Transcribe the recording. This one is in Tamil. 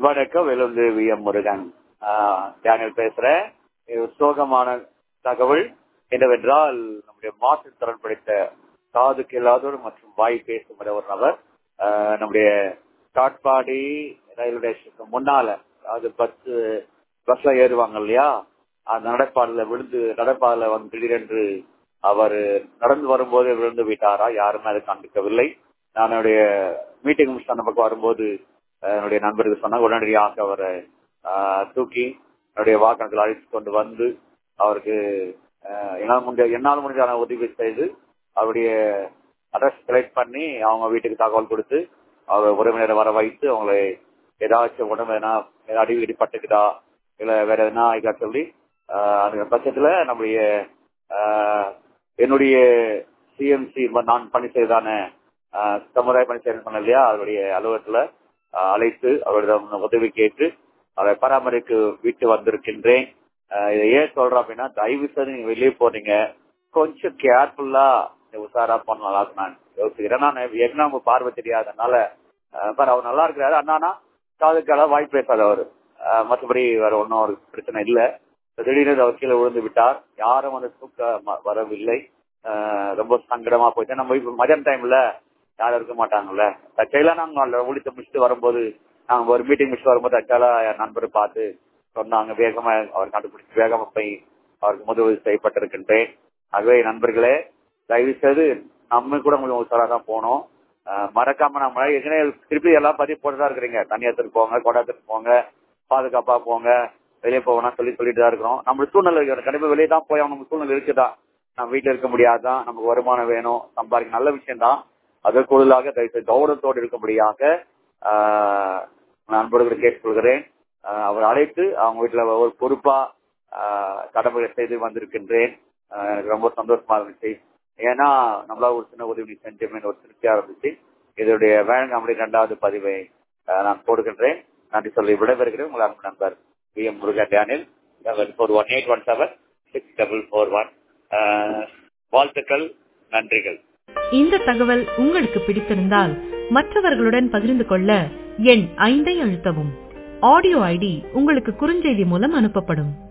வணக்கம் வெளுந்து வி எம் முருகன் ஆஹ் டேனியல் பேசுறேன் இது சோகமான தகவல் என்னவென்றால் நம்முடைய மாற்றுத்திறன் படைத்த காது கேளாதோர் மற்றும் வாய் பேசும் ஒரு நபர் ஆஹ் நம்முடைய காட்பாடி ரயில்வே ஸ்டேஷனுக்கு முன்னால அதாவது பஸ் பஸ்ல ஏறுவாங்க இல்லையா அந்த நடப்பாடுல விழுந்து நடப்பாடுல வந்து திடீரென்று அவர் நடந்து வரும்போது விழுந்து விட்டாரா யாருமே அதை கண்டுக்கவில்லை நான் என்னுடைய மீட்டிங் முடிச்சு அந்த பக்கம் வரும்போது அஹ், என்னுடைய நண்பருக்கு சொன்னாங்க உடனடியாக அவரை ஆஹ், தூக்கி என்னுடைய வாகனத்தில் அழைத்து கொண்டு வந்து அவருக்கு அஹ், என்னால் முடிஞ்ச என்னால் முடிஞ்சான உதவி செய்து அவருடைய அட்ரஸ் கலெக்ட் பண்ணி அவங்க வீட்டுக்கு தகவல் கொடுத்து அவர் உறவினரை வர வைத்து அவங்களை ஏதாச்சும் உடம்பு எதனா அடி இடிப்பட்டுக்குதா இல்ல வேற எதனா ஆயிக்கா சொல்லி ஆஹ், அந்த பட்சத்துல நம்முடைய ஆஹ், என்னுடைய சிஎம்சி நான் பணி செய்தான ஆஹ், சமுதாய பணி செய்ய சொன்னேன் இல்லையா அவருடைய அலுவலகத்துல ஆஹ், அழைத்து அவரிடம் உதவி கேட்டு அவரை பராமரிக்க வீட்டு வந்திருக்கின்றேன் ஆஹ், இதை ஏன் சொல்றேன் அப்படின்னா தயவு செய்து நீங்க வெளியே போறீங்க கொஞ்சம் கேர்ஃபுல்லா உஷாரா பண்ணலாம் நான் யோசிக்கிறேன் நான் ஏற்கனவே உங்க பார்வை தெரியாதனால ஆஹ், பாரு அவர் நல்லா இருக்கிறாரு அண்ணானா காதுக்கால வாய் பேசாதவர் ஆஹ், மற்றபடி வேற ஒன்றும் ஒரு பிரச்சனை இல்லை திடீர்னு அவர் கீழே விழுந்து விட்டார் யாரும் வந்து தூக்க ம- வரவில்லை ஆஹ், ரொம்ப சங்கடமா போயிட்டு நம்ம இப்ப மதியான டைம்ல யாரும் இருக்க மாட்டாங்கல்ல தற்செயலா நாங்க ஒழித்து முடிச்சுட்டு வரும்போது நாங்க ஒரு மீட்டிங் முடிச்சுட்டு வரும்போது தற்செயலா என் நண்பரை பார்த்து சொன்னாங்க வேகமா அவர் கண்டுபிடிச்சு வேகமா போய் அவருக்கு முதல் செய்யப்பட்டிருக்கின்றேன் ஆகவே நண்பர்களே தயவு செய்து நம்ம கூட கொஞ்சம் உஷாரா தான் போனோம் ஆஹ் மறக்காம நம்ம ஏற்கனவே திருப்பி எல்லாம் பதிவு போட்டுதான் இருக்கிறீங்க தண்ணி எடுத்துட்டு போங்க கொடை எடுத்துட்டு போங்க பாதுகாப்பா போங்க வெளியே போகணும் சொல்லி சொல்லிட்டு தான் இருக்கிறோம் நம்ம சூழ்நிலை இருக்கு. கண்டிப்பா வெளியே தான் போய் நம்ம சூழ்நிலை இருக்குதான் நம்ம வீட்டுல இருக்க முடியாதான் நமக்கு வருமானம் வேணும் சம்பாதிக்க நல்ல விஷயம் தான் அதற்கு கூடுதலாக தயவுசெய்து கௌரவத்தோடு இருக்கும்படியாக ஆஹ், நான் அன்போடு கேட்டுக்கொள்கிறேன் ஆஹ், அவர் அழைத்து அவங்க வீட்டுல ஒரு பொறுப்பா ஆஹ், கடமைகளை செய்து வந்திருக்கின்றேன் ஆஹ், எனக்கு ரொம்ப சந்தோஷமா இருந்துச்சு ஏன்னா நம்மளால ஒரு சின்ன உதவி செஞ்சோமே ஒரு திருப்தியா இருந்துச்சு இதனுடைய வேளாங்கண்ணி இரண்டாவது பதிவை ஆஹ், நான் போடுகின்றேன் நன்றி சொல்லி விடைபெறுகிறேன் உங்கள் அன்பு நண்பர் V M Murugan Daniel four one eight one seven six double four one வாழ்த்துக்கள் நன்றிகள் இந்த தகவல் உங்களுக்கு பிடித்திருந்தால் மற்றவர்களுடன் பகிர்ந்து கொள்ள எண் ஐந்தை அழுத்தவும் ஆடியோ ஐடி உங்களுக்கு குறுஞ்செய்தி மூலம் அனுப்பப்படும்